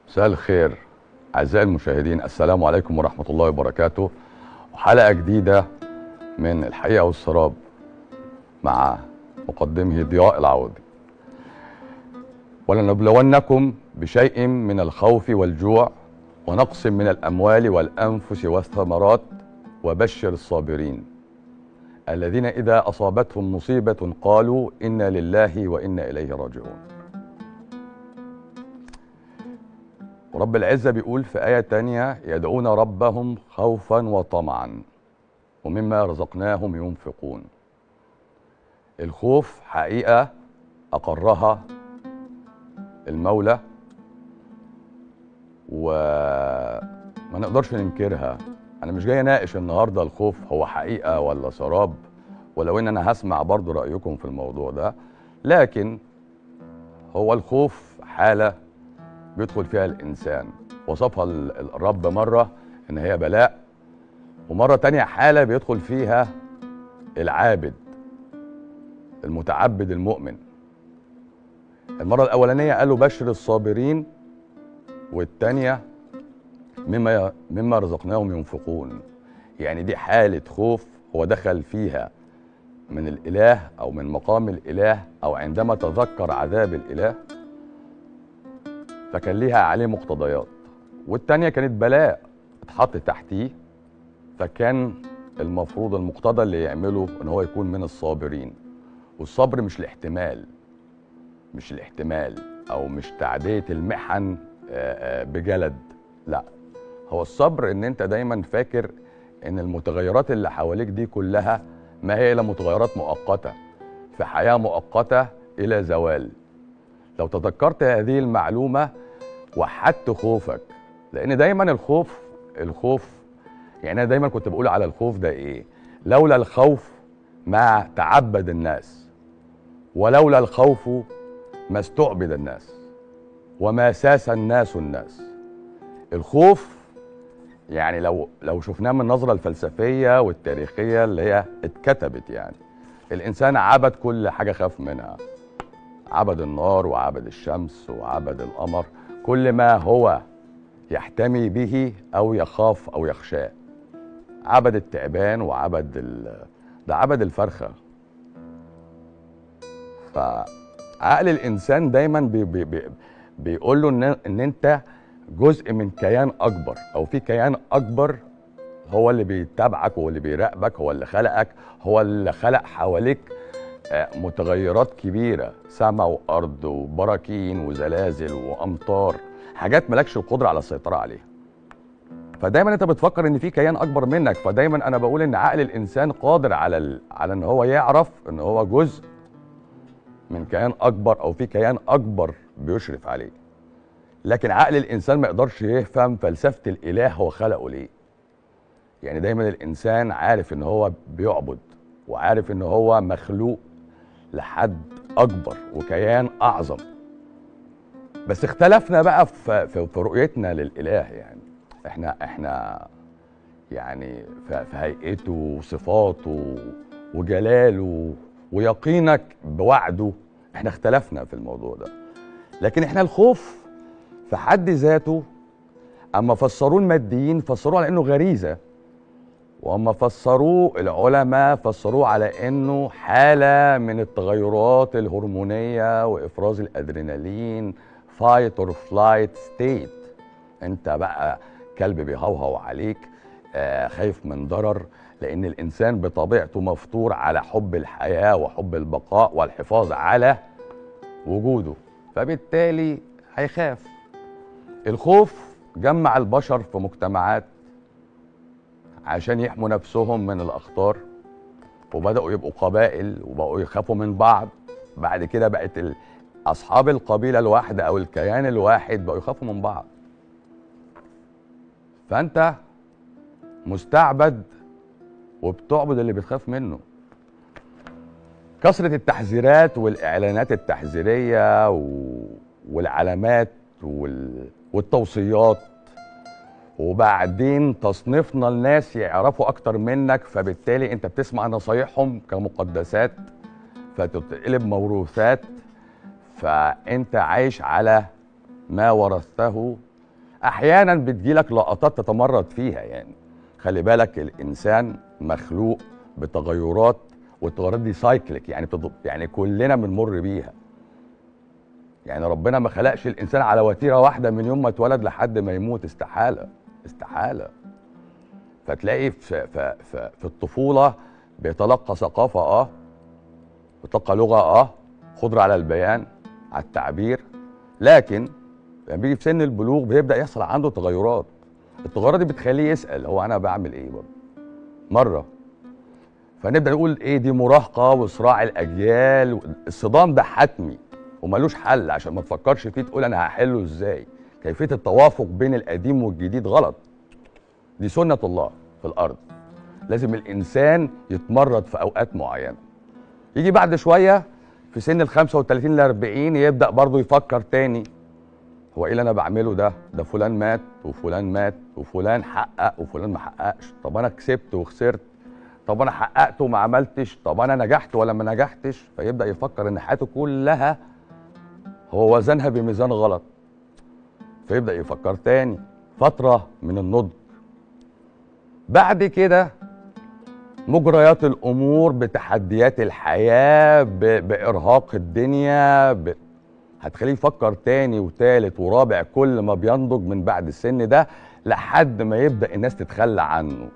مساء الخير أعزائي المشاهدين السلام عليكم ورحمة الله وبركاته وحلقة جديدة من الحقيقة والسراب مع مقدمه ضياء العوضي ولنبلونكم بشيء من الخوف والجوع ونقص من الأموال والأنفس والثمرات وبشر الصابرين الذين إذا أصابتهم مصيبة قالوا إنا لله وإنا إليه راجعون ورب العزة بيقول في آية تانية يدعون ربهم خوفا وطمعا ومما رزقناهم ينفقون الخوف حقيقة أقرها المولى وما نقدرش ننكرها أنا مش جاي أناقش النهاردة الخوف هو حقيقة ولا سراب ولو إن أنا هسمع برضو رأيكم في الموضوع ده لكن هو الخوف حالة بيدخل فيها الإنسان وصفها الرب مرة إن هي بلاء ومرة تانية حالة بيدخل فيها العابد المتعبد المؤمن المرة الأولانية قالوا بشر الصابرين والتانية مما مما رزقناهم ينفقون يعني دي حالة خوف هو دخل فيها من الإله أو من مقام الإله أو عندما تذكر عذاب الإله فكان ليها عليه مقتضيات والتانية كانت بلاء اتحط تحتيه فكان المفروض المقتضى اللي يعمله ان هو يكون من الصابرين والصبر مش الاحتمال مش الاحتمال او مش تعدية المحن بجلد لا هو الصبر ان انت دايما فاكر ان المتغيرات اللي حواليك دي كلها ما هي الا متغيرات مؤقتة في حياة مؤقتة الى زوال لو تذكرت هذه المعلومة وحدت خوفك لان دايما الخوف الخوف يعني انا دايما كنت بقول على الخوف ده ايه لولا الخوف ما تعبد الناس ولولا الخوف ما استعبد الناس وما ساس الناس الناس الخوف يعني لو لو شفناه من النظره الفلسفيه والتاريخيه اللي هي اتكتبت يعني الانسان عبد كل حاجه خاف منها عبد النار وعبد الشمس وعبد القمر كل ما هو يحتمي به او يخاف او يخشاه عبد التعبان وعبد ال... ده عبد الفرخه فعقل الانسان دايما بي بي بي بيقول له ان ان انت جزء من كيان اكبر او في كيان اكبر هو اللي بيتابعك هو اللي بيراقبك هو اللي خلقك هو اللي خلق حواليك متغيرات كبيره سماء وارض وبراكين وزلازل وامطار حاجات مالكش القدره على السيطره عليها فدايما انت بتفكر ان في كيان اكبر منك فدايما انا بقول ان عقل الانسان قادر على ال... على ان هو يعرف ان هو جزء من كيان اكبر او في كيان اكبر بيشرف عليه لكن عقل الانسان ما يقدرش يفهم فلسفه الاله هو خلقه ليه يعني دايما الانسان عارف ان هو بيعبد وعارف ان هو مخلوق لحد اكبر وكيان اعظم بس اختلفنا بقى في, في, في رؤيتنا للاله يعني احنا احنا يعني في هيئته وصفاته وجلاله ويقينك بوعده احنا اختلفنا في الموضوع ده لكن احنا الخوف في حد ذاته اما فسروه الماديين فسروه على انه غريزه واما فسروه العلماء فسروه على انه حاله من التغيرات الهرمونيه وافراز الادرينالين فايت اور فلايت ستيت انت بقى كلب بيهوهو عليك آه خايف من ضرر لان الانسان بطبيعته مفطور على حب الحياه وحب البقاء والحفاظ على وجوده فبالتالي هيخاف الخوف جمع البشر في مجتمعات عشان يحموا نفسهم من الاخطار وبداوا يبقوا قبائل وبقوا يخافوا من بعض بعد كده بقت ال... اصحاب القبيله الواحده او الكيان الواحد بقوا يخافوا من بعض فانت مستعبد وبتعبد اللي بتخاف منه كثرة التحذيرات والإعلانات التحذيرية و... والعلامات وال... والتوصيات وبعدين تصنيفنا الناس يعرفوا أكتر منك فبالتالي أنت بتسمع نصايحهم كمقدسات فتتقلب موروثات فأنت عايش على ما ورثته احيانا بتجيلك لقطات تتمرد فيها يعني خلي بالك الانسان مخلوق بتغيرات والتغيرات دي سايكليك يعني بتض... يعني كلنا بنمر بيها يعني ربنا ما خلقش الانسان على وتيره واحده من يوم ما اتولد لحد ما يموت استحاله استحاله فتلاقي في في في, في الطفوله بيتلقى ثقافه اه بيتلقى لغه اه قدره على البيان على التعبير لكن لما بيجي في سن البلوغ بيبدا يحصل عنده تغيرات التغيرات دي بتخليه يسال هو انا بعمل ايه برضه مره فنبدا نقول ايه دي مراهقه وصراع الاجيال الصدام ده حتمي وملوش حل عشان ما تفكرش فيه تقول انا هحله ازاي كيفيه التوافق بين القديم والجديد غلط دي سنه الله في الارض لازم الانسان يتمرد في اوقات معينه يجي بعد شويه في سن ال 35 ل 40 يبدا برضه يفكر تاني هو ايه اللي انا بعمله ده ده فلان مات وفلان مات وفلان حقق وفلان ما حققش طب انا كسبت وخسرت طب انا حققت وما عملتش طب انا نجحت ولا ما نجحتش فيبدا يفكر ان حياته كلها هو وزنها بميزان غلط فيبدا يفكر تاني فتره من النضج بعد كده مجريات الامور بتحديات الحياه ب... بارهاق الدنيا ب... هتخليه يفكر تاني وتالت ورابع كل ما بينضج من بعد السن ده لحد ما يبدا الناس تتخلى عنه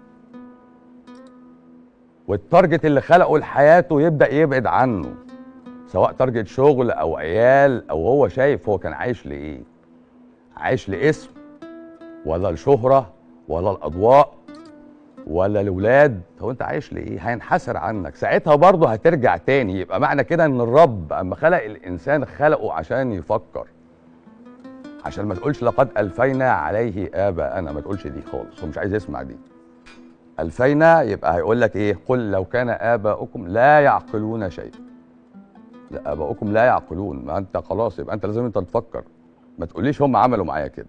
والتارجت اللي خلقه لحياته يبدا يبعد عنه سواء تارجت شغل او عيال او هو شايف هو كان عايش لايه عايش لاسم ولا الشهره ولا الاضواء ولا الاولاد هو انت عايش لايه هينحسر عنك ساعتها برضه هترجع تاني يبقى معنى كده ان الرب اما خلق الانسان خلقه عشان يفكر عشان ما تقولش لقد الفينا عليه اباءنا ما تقولش دي خالص هو مش عايز يسمع دي الفينا يبقى هيقول لك ايه قل لو كان اباؤكم لا يعقلون شيئا لا اباؤكم لا يعقلون ما انت خلاص يبقى انت لازم انت تفكر ما تقوليش هم عملوا معايا كده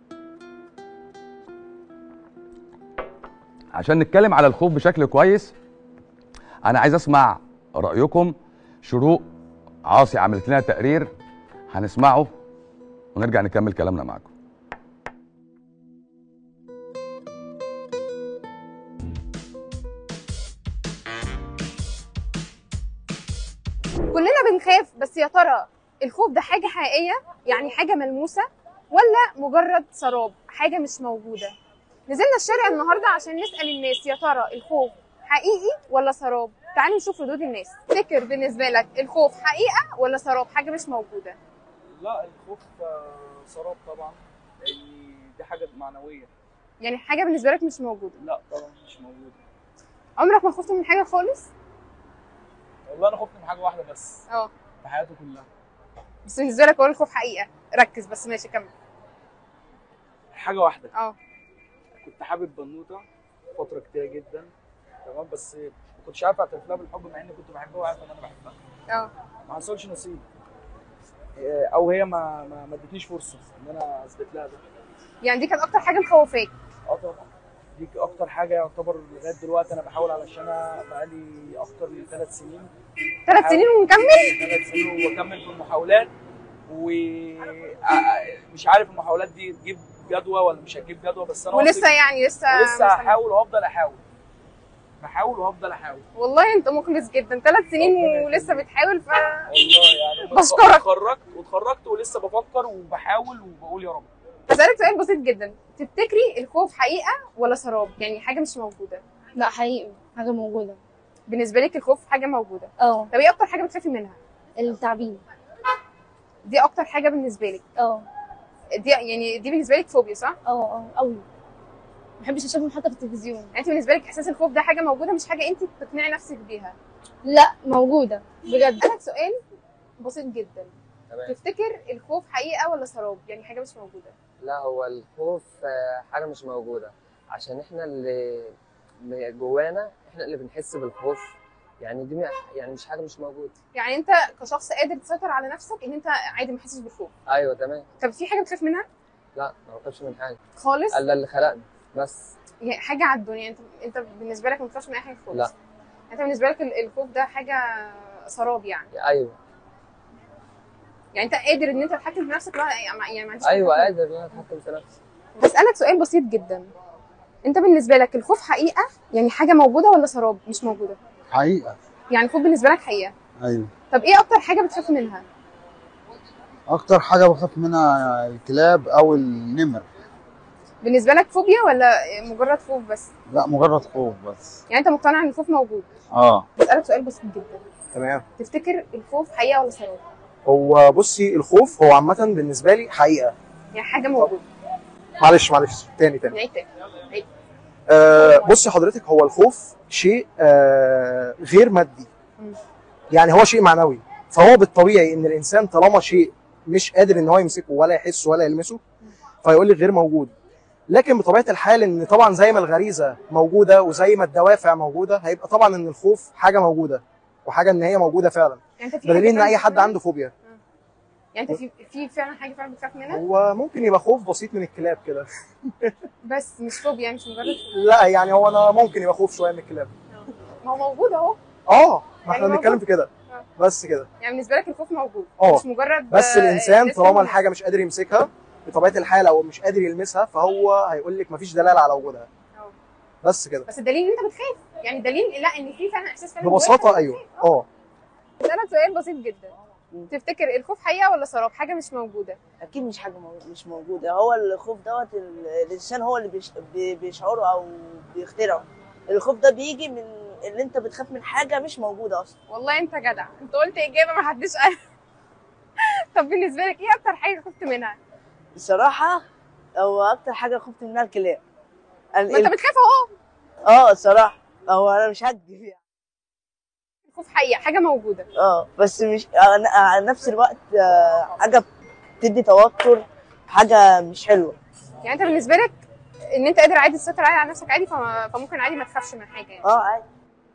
عشان نتكلم على الخوف بشكل كويس انا عايز اسمع رايكم شروق عاصي عملت لنا تقرير هنسمعه ونرجع نكمل كلامنا معاكم كلنا بنخاف بس يا ترى الخوف ده حاجة حقيقية يعني حاجة ملموسة ولا مجرد سراب حاجة مش موجودة نزلنا الشارع النهاردة عشان نسأل الناس يا ترى الخوف حقيقي ولا سراب تعالوا نشوف ردود الناس تفتكر بالنسبة لك الخوف حقيقة ولا سراب حاجة مش موجودة لا الخوف آه، سراب طبعا لان دي حاجه معنويه يعني حاجة بالنسبة لك مش موجودة لا طبعا مش موجوده عمرك ما خفت من حاجة خالص والله انا خفت من حاجه واحده بس اه في حياتي كلها بس بالنسبة لك هو الخوف حقيقة ركز بس ماشي كمل حاجه واحده اه كنت حابب بنوته فتره كتيره جدا تمام بس ما كنتش عارف اعترف لها بالحب مع اني كنت بحبها وعارف ان انا بحبها اه ما حصلش نصيب آه، او هي ما ما ما ادتنيش فرصه ان انا اثبت لها ده يعني دي كانت أكتر حاجة مخوفاك اه طبعا دي اكتر حاجه يعتبر لغايه دلوقتي انا بحاول علشان انا بقالي اكتر من ثلاث سنين ثلاث سنين ومكمل ثلاث سنين واكمل في المحاولات ومش عارف المحاولات دي تجيب جدوى ولا مش هتجيب جدوى بس انا ولسه واثق- يعني لسه ولسه مستمر. هحاول وهفضل احاول بحاول وهفضل احاول والله انت مخلص جدا ثلاث سنين ربنا ولسه يخليك. بتحاول ف والله يعني بشكرك. اتخرجت واتخرجت ولسه بفكر وبحاول وبقول يا رب هسألك سؤال بسيط جدا تفتكري الخوف حقيقة ولا سراب يعني حاجة مش موجودة لا حقيقي حاجة موجودة بالنسبة لك الخوف حاجة موجودة اه طب ايه أكتر حاجة بتخافي منها التعبين دي أكتر حاجة بالنسبة لك اه دي يعني دي بالنسبة لك فوبيا صح؟ اه اه قوي ما بحبش اشوفهم حتى في التلفزيون يعني انت بالنسبة لك إحساس الخوف ده حاجة موجودة مش حاجة انت بتقنعي نفسك بيها لا موجودة بجد أسألك سؤال بسيط جدا تمام تفتكر الخوف حقيقة ولا سراب يعني حاجة مش موجودة لا هو الخوف آه، حاجة مش موجودة عشان احنا اللي م- جوانا احنا اللي بنحس بالخوف يعني دي م- يعني مش حاجة مش موجودة يعني انت كشخص قادر تسيطر على نفسك ان انت عادي ما تحسش بالخوف ايوه تمام طب في حاجة بتخاف منها لا ما بخافش من حاجة خالص الا اللي خلقني بس يعني حاجة على الدنيا انت انت بالنسبة لك ما بتخافش من اي حاجة خالص لا. انت بالنسبة لك ال- الخوف ده حاجة سراب يعني ايوه يعني انت قادر ان انت تتحكم في نفسك لا يعني ما- يعني ما عنديش أي ايوه خوف. قادر ان انا اتحكم في نفسي هسألك سؤال بسيط جدا انت بالنسبة لك الخوف حقيقة يعني حاجة موجودة ولا سراب مش موجودة حقيقة يعني الخوف بالنسبة لك حقيقة أيوة طب ايه اكتر حاجة بتخاف منها أكتر حاجة بخاف منها الكلاب أو النمر بالنسبة لك فوبيا ولا مجرد خوف بس لا مجرد خوف بس يعني انت مقتنع ان الخوف موجود اه بسألك سؤال بسيط جدا تمام تفتكر الخوف حقيقة ولا سراب هو بصي الخوف هو عامة بالنسبة لي حقيقة يعني حاجة موجودة معلش معلش تاني تاني نعيد تاني عيد. آه بصي حضرتك هو الخوف شيء آه غير مادي مم. يعني هو شيء معنوي فهو بالطبيعي ان الانسان طالما شيء مش قادر ان هو يمسكه ولا يحسه ولا يلمسه فيقول لك غير موجود لكن بطبيعه الحال ان طبعا زي ما الغريزه موجوده وزي ما الدوافع موجوده هيبقى طبعا ان الخوف حاجه موجوده وحاجه ان هي موجوده فعلا يعني انت في بدليل حاجة ان فعلا اي حد بتخاف منها؟ عنده فوبيا يعني انت في في فعلا حاجة فعلا بتخاف منها هو ممكن يبقى خوف بسيط من الكلاب كده بس مش فوبيا مش مجرد فوبيا. لا يعني هو انا ممكن يبقى خوف شويه من الكلاب ما هو موجود اهو اه ما احنا يعني بنتكلم موجود. في كده آه. بس كده يعني بالنسبة لك الخوف موجود اه. مش مجرد بس آه، الانسان اسم طالما الناس. الحاجه مش قادر يمسكها بطبيعه الحال او مش قادر يلمسها فهو هيقول لك مفيش دلاله على وجودها اه. بس كده بس الدليل ان انت بتخاف يعني دليل لا ان في فعلا احساس فعلا ببساطه جواك ايوه اه اسالك سؤال بسيط جدا تفتكر الخوف حقيقه ولا سراب حاجه مش موجوده اكيد مش حاجه مو- مش موجوده هو الخوف دوت ال- الانسان هو اللي بيش- بي- بيشعره او بيخترعه الخوف ده بيجي من اللي انت بتخاف من حاجه مش موجوده اصلا والله انت جدع انت قلت اجابه ما حدش قال طب بالنسبه لك ايه اكتر حاجه خفت منها بصراحه هو اكتر حاجه خفت منها الكلاب ال- ما انت ال- بتخاف اهو اه الصراحه هو انا مش هكدب يعني الخوف حقيقه حاجه موجوده اه بس مش آه، على نفس الوقت آه، حاجه بتدي توتر حاجه مش حلوه يعني انت بالنسبه لك ان انت قادر عادي تسيطر عادي على نفسك عادي فما- فممكن عادي ما تخافش من حاجه يعني اه عادي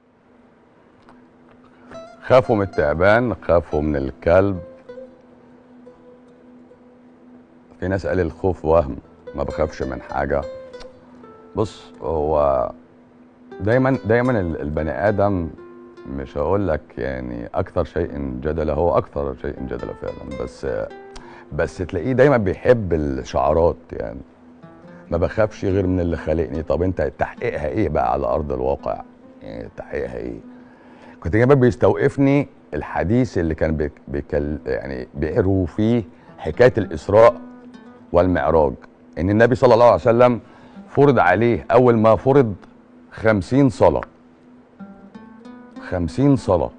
خافوا من التعبان خافوا من الكلب في ناس قال الخوف وهم ما بخافش من حاجة بص هو دايما دايما ال- البني آدم مش هقول لك يعني أكثر شيء جدلا هو أكثر شيء جدلا فعلا بس بس تلاقيه دايما بيحب الشعارات يعني ما بخافش غير من اللي خالقني طب انت تحقيقها ايه بقى على ارض الواقع يعني تحقيقها ايه كنت جايبه بيستوقفني الحديث اللي كان بيك بيكل يعني بيقروا فيه حكايه الاسراء والمعراج ان النبي صلى الله عليه وسلم فرض عليه اول ما فرض خمسين صلاه خمسين صلاه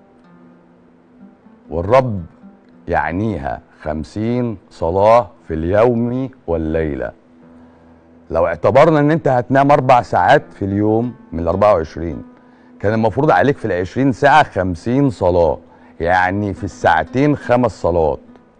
والرب يعنيها خمسين صلاه في اليوم والليله لو اعتبرنا ان انت هتنام اربع ساعات في اليوم من ال 24 كان المفروض عليك في ال 20 ساعة 50 صلاة يعني في الساعتين خمس صلوات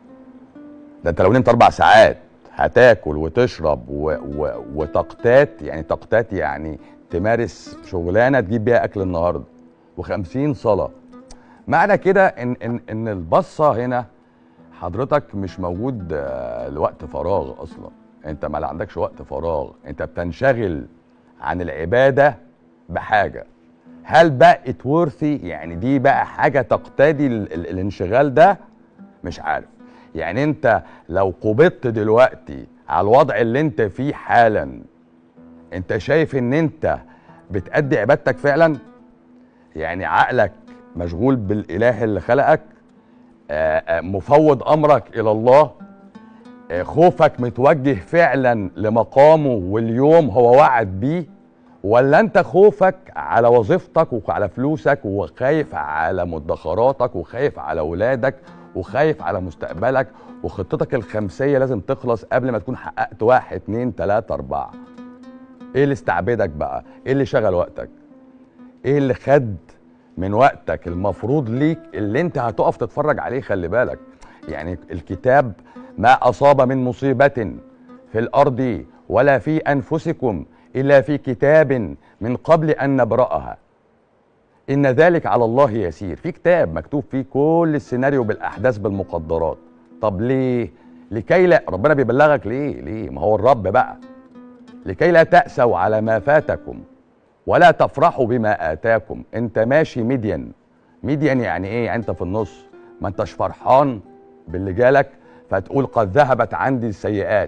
ده انت لو نمت اربع ساعات هتاكل وتشرب و... و... وتقتات يعني تقتات يعني تمارس شغلانه تجيب بيها اكل النهارده و50 صلاه معنى كده ان ان ان البصه هنا حضرتك مش موجود آه، لوقت فراغ اصلا انت ما عندكش وقت فراغ انت بتنشغل عن العباده بحاجه هل بقى ات worthy يعني دي بقى حاجه تقتضي ال- ال- الانشغال ده مش عارف يعني انت لو قبضت دلوقتي على الوضع اللي انت فيه حالا انت شايف ان انت بتأدي عبادتك فعلا يعني عقلك مشغول بالاله اللي خلقك آه، آه، مفوض امرك الى الله آه، خوفك متوجه فعلا لمقامه واليوم هو وعد بيه ولا انت خوفك على وظيفتك وعلى فلوسك وخايف على مدخراتك وخايف على ولادك وخايف على مستقبلك وخطتك الخمسية لازم تخلص قبل ما تكون حققت واحد اتنين تلاتة اربعة ايه اللي استعبدك بقى ايه اللي شغل وقتك ايه اللي خد من وقتك المفروض ليك اللي انت هتقف تتفرج عليه خلي بالك يعني الكتاب ما اصاب من مصيبه في الارض ولا في انفسكم الا في كتاب من قبل ان نبراها ان ذلك على الله يسير في كتاب مكتوب فيه كل السيناريو بالاحداث بالمقدرات طب ليه لكي لا ربنا بيبلغك ليه ليه ما هو الرب بقى لكي لا تأسوا على ما فاتكم ولا تفرحوا بما آتاكم انت ماشي ميديان ميديان يعني ايه يعني انت في النص ما انتش فرحان باللي جالك فتقول قد ذهبت عندي السيئات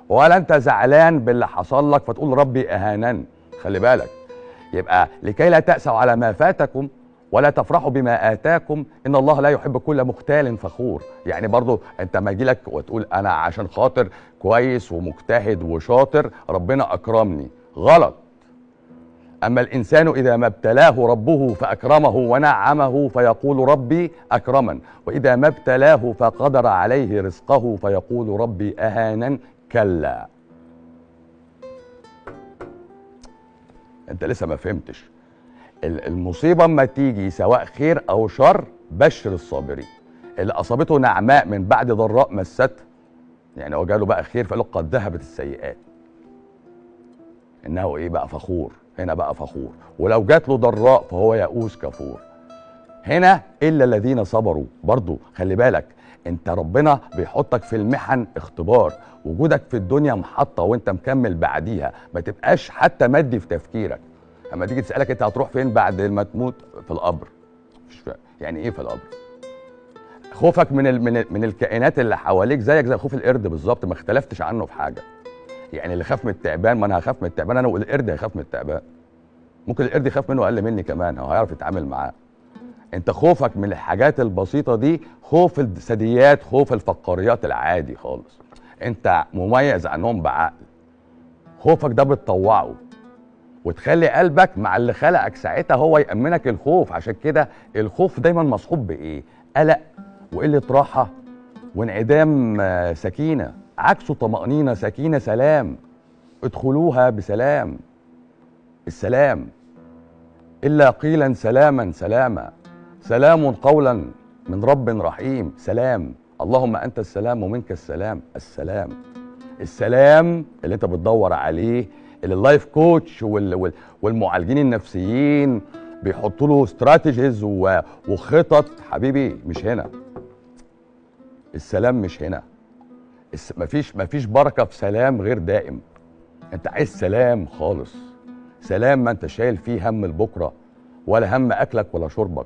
ولا انت زعلان باللي حصل لك فتقول ربي اهانن خلي بالك يبقى لكي لا تأسوا على ما فاتكم ولا تفرحوا بما آتاكم إن الله لا يحب كل مختال فخور يعني برضو أنت ما يجيلك وتقول أنا عشان خاطر كويس ومجتهد وشاطر ربنا أكرمني غلط أما الإنسان إذا ما ابتلاه ربه فأكرمه ونعمه فيقول ربي أكرمن وإذا ما ابتلاه فقدر عليه رزقه فيقول ربي أهانا كلا أنت لسه ما فهمتش ال- المصيبة اما تيجي سواء خير أو شر بشر الصابرين اللي أصابته نعماء من بعد ضراء مسته يعني هو جاله بقى خير فقال له قد ذهبت السيئات انه ايه بقى فخور هنا بقى فخور ولو جات له ضراء فهو يئوس كفور هنا الا الذين صبروا برضو خلي بالك انت ربنا بيحطك في المحن اختبار وجودك في الدنيا محطه وانت مكمل بعديها ما تبقاش حتى مادي في تفكيرك اما تيجي تسالك انت هتروح فين بعد ما تموت في القبر مش فاهم يعني ايه في القبر خوفك من ال من ال من الكائنات اللي حواليك زيك زي خوف القرد بالظبط ما اختلفتش عنه في حاجه يعني اللي خاف من التعبان ما انا هخاف من التعبان انا والقرد هيخاف من التعبان ممكن القرد يخاف منه اقل مني كمان هو هيعرف يتعامل معاه انت خوفك من الحاجات البسيطه دي خوف الثدييات خوف الفقاريات العادي خالص انت مميز عنهم بعقل خوفك ده بتطوعه وتخلي قلبك مع اللي خلقك ساعتها هو يأمنك الخوف عشان كده الخوف دايما مصحوب بإيه؟ قلق وقلة راحة وانعدام آه، سكينة عكسه طمأنينة سكينة سلام ادخلوها بسلام السلام إلا قيلا سلاما سلاما سلام قولا من رب رحيم سلام اللهم أنت السلام ومنك السلام السلام السلام اللي انت بتدور عليه اللي اللايف كوتش وال وال والمعالجين النفسيين بيحطوا له استراتيجيز وخطط حبيبي مش هنا السلام مش هنا الس... مفيش مفيش بركه في سلام غير دائم انت عايز سلام خالص سلام ما انت شايل فيه هم البكره ولا هم اكلك ولا شربك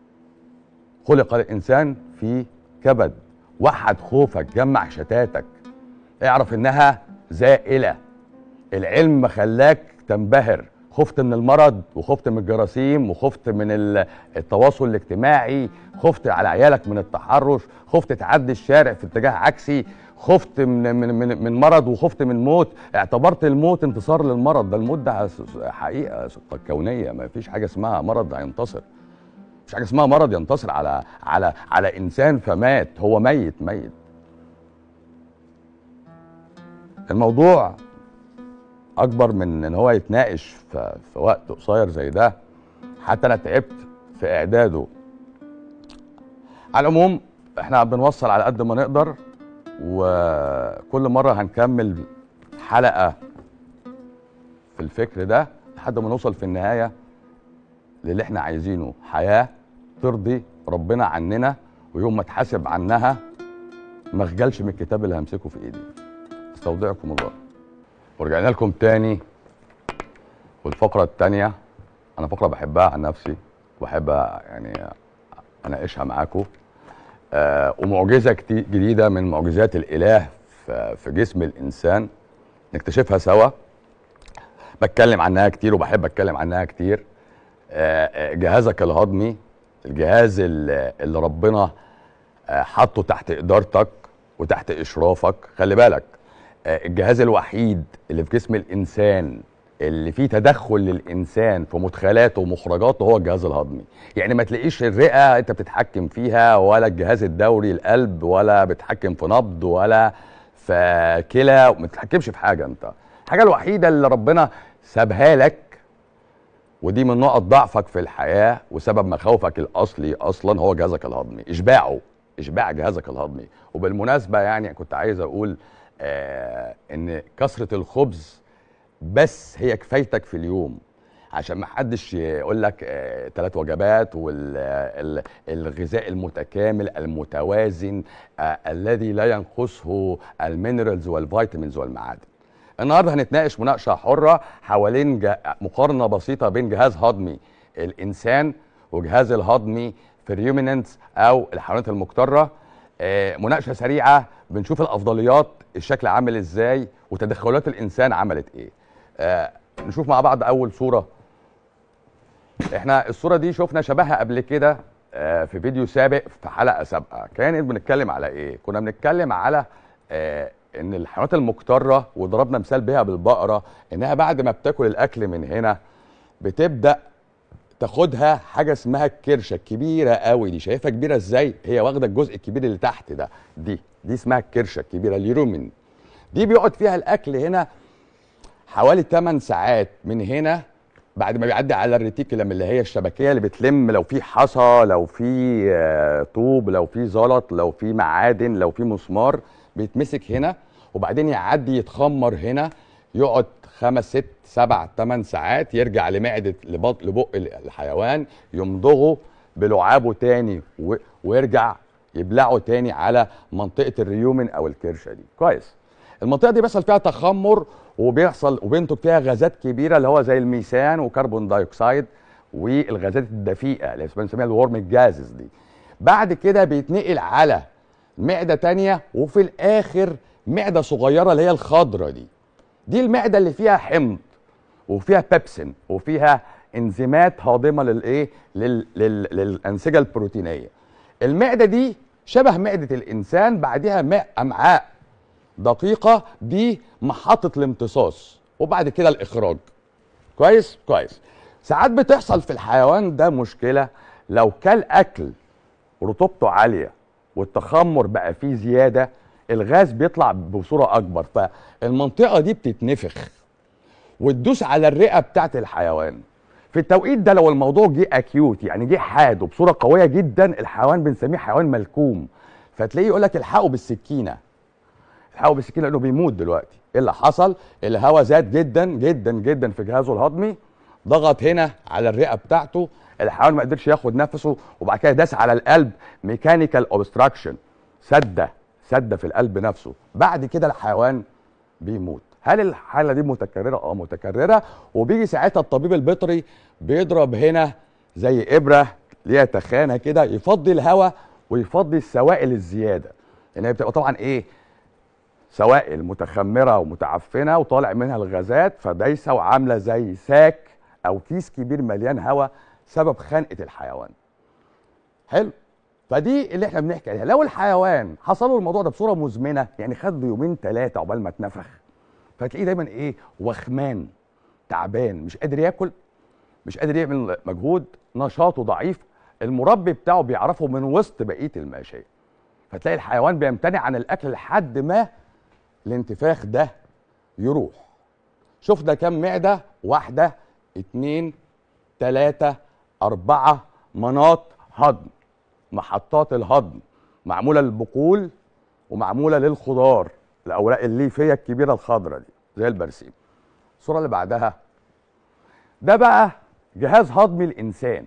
خلق الانسان في كبد وحد خوفك جمع شتاتك اعرف انها زائله العلم خلاك تنبهر خفت من المرض وخفت من الجراثيم وخفت من ال- التواصل الاجتماعي خفت على عيالك من التحرش خفت تعدي الشارع في اتجاه عكسي خفت من من من, من مرض وخفت من موت اعتبرت الموت انتصار للمرض ده الموت ده س- حقيقه كونيه ما فيش حاجه اسمها مرض هينتصر مش حاجه اسمها مرض ينتصر على على على انسان فمات هو ميت ميت الموضوع اكبر من ان هو يتناقش في, في وقت قصير زي ده حتى انا تعبت في اعداده على العموم احنا بنوصل على قد ما نقدر وكل مره هنكمل حلقه في الفكر ده لحد ما نوصل في النهايه للي احنا عايزينه حياه ترضي ربنا عننا ويوم ما اتحاسب عنها ما اخجلش من الكتاب اللي همسكه في ايدي استودعكم الله ورجعنا لكم تاني والفقرة التانية أنا فقرة بحبها عن نفسي وبحب يعني أناقشها معاكم آه ومعجزة كتير جديدة من معجزات الإله في في جسم الإنسان نكتشفها سوا بتكلم عنها كتير وبحب أتكلم عنها كتير آه آه، جهازك الهضمي الجهاز اللي اللي ربنا آه، حطه تحت إدارتك وتحت إشرافك خلي بالك آه، الجهاز الوحيد اللي في جسم الانسان اللي فيه تدخل للانسان في مدخلاته ومخرجاته هو الجهاز الهضمي يعني ما تلاقيش الرئه انت بتتحكم فيها ولا الجهاز الدوري القلب ولا بتتحكم في نبض ولا في كلى ما تتحكمش في حاجه انت الحاجه الوحيده اللي ربنا سابها لك ودي من نقط ضعفك في الحياه وسبب مخاوفك الاصلي اصلا هو جهازك الهضمي اشباعه اشباع جهازك الهضمي وبالمناسبه يعني كنت عايز اقول آه ان كثره الخبز بس هي كفايتك في اليوم عشان ما حدش يقول لك آه ثلاث وجبات والغذاء المتكامل المتوازن آه الذي لا ينقصه المينرالز والفيتامينز والمعادن النهارده هنتناقش مناقشه حره حوالين جا- مقارنه بسيطه بين جهاز هضمي الانسان وجهاز الهضمي في الريوميننتس او الحيوانات المقتره آه، مناقشه سريعه بنشوف الافضليات الشكل عامل ازاي وتدخلات الانسان عملت ايه آه، نشوف مع بعض اول صوره احنا الصوره دي شفنا شبهها قبل كده آه، في فيديو سابق في حلقه سابقه كانت بنتكلم على ايه كنا بنتكلم على آه، ان الحيوانات المكتره وضربنا مثال بيها بالبقره انها بعد ما بتاكل الاكل من هنا بتبدا تاخدها حاجه اسمها الكرشه الكبيره قوي دي شايفها كبيره ازاي هي واخده الجزء الكبير اللي تحت ده دي دي اسمها الكرشه الكبيره اليورومين دي بيقعد فيها الاكل هنا حوالي 8 ساعات من هنا بعد ما بيعدي على الريتيكولم اللي هي الشبكيه اللي بتلم لو في حصى لو في آه، طوب لو في زلط لو في معادن لو في مسمار بيتمسك هنا وبعدين يعدي يتخمر هنا يقعد خمس ست سبع ثمان ساعات يرجع لمعده لبط لبق الحيوان يمضغه بلعابه تاني و- ويرجع يبلعه تاني على منطقه الريومن او الكرشه دي كويس المنطقه دي بيحصل فيها تخمر وبيحصل وبينتج فيها غازات كبيره اللي هو زي الميثان وكربون دايوكسيد والغازات الدفيئه اللي بنسميها الورم جازز دي بعد كده بيتنقل على معده تانية وفي الاخر معده صغيره اللي هي الخضره دي دي المعده اللي فيها حمض وفيها بيبسين وفيها انزيمات هاضمه للايه لل... لل... للانسجه البروتينيه المعده دي شبه معده الانسان بعدها ماء امعاء دقيقه دي محطه الامتصاص وبعد كده الاخراج كويس كويس ساعات بتحصل في الحيوان ده مشكله لو كل اكل رطوبته عاليه والتخمر بقى فيه زياده الغاز بيطلع بصوره اكبر فالمنطقه دي بتتنفخ وتدوس على الرئه بتاعت الحيوان في التوقيت ده لو الموضوع جه اكيوت يعني جه حاد وبصوره قويه جدا الحيوان بنسميه حيوان ملكوم فتلاقيه يقول لك الحقه بالسكينه الحقه بالسكينه لانه بيموت دلوقتي ايه اللي حصل الهواء زاد جدا جدا جدا في جهازه الهضمي ضغط هنا على الرئه بتاعته الحيوان ما قدرش ياخد نفسه وبعد كده داس على القلب ميكانيكال اوبستراكشن سده سده في القلب نفسه بعد كده الحيوان بيموت هل الحاله دي متكرره اه متكرره وبيجي ساعتها الطبيب البيطري بيضرب هنا زي ابره ليها تخانه كده يفضي الهواء ويفضي السوائل الزياده لان هي بتبقى طبعا ايه سوائل متخمره ومتعفنه وطالع منها الغازات فدايسه وعامله زي ساك او كيس كبير مليان هواء سبب خنقه الحيوان حلو فدي اللي احنا بنحكي عليها لو الحيوان حصل له الموضوع ده بصوره مزمنه يعني خد له يومين ثلاثه عقبال ما اتنفخ فتلاقيه دايما ايه وخمان تعبان مش قادر ياكل مش قادر يعمل مجهود نشاطه ضعيف المربي بتاعه بيعرفه من وسط بقيه الماشيه فتلاقي الحيوان بيمتنع عن الاكل لحد ما الانتفاخ ده يروح شفنا كم معده واحده اتنين تلاته اربعه مناط هضم محطات الهضم معموله للبقول ومعموله للخضار الاوراق الليفيه الكبيره الخضراء دي زي البرسيم الصوره اللي بعدها ده بقى جهاز هضمي الانسان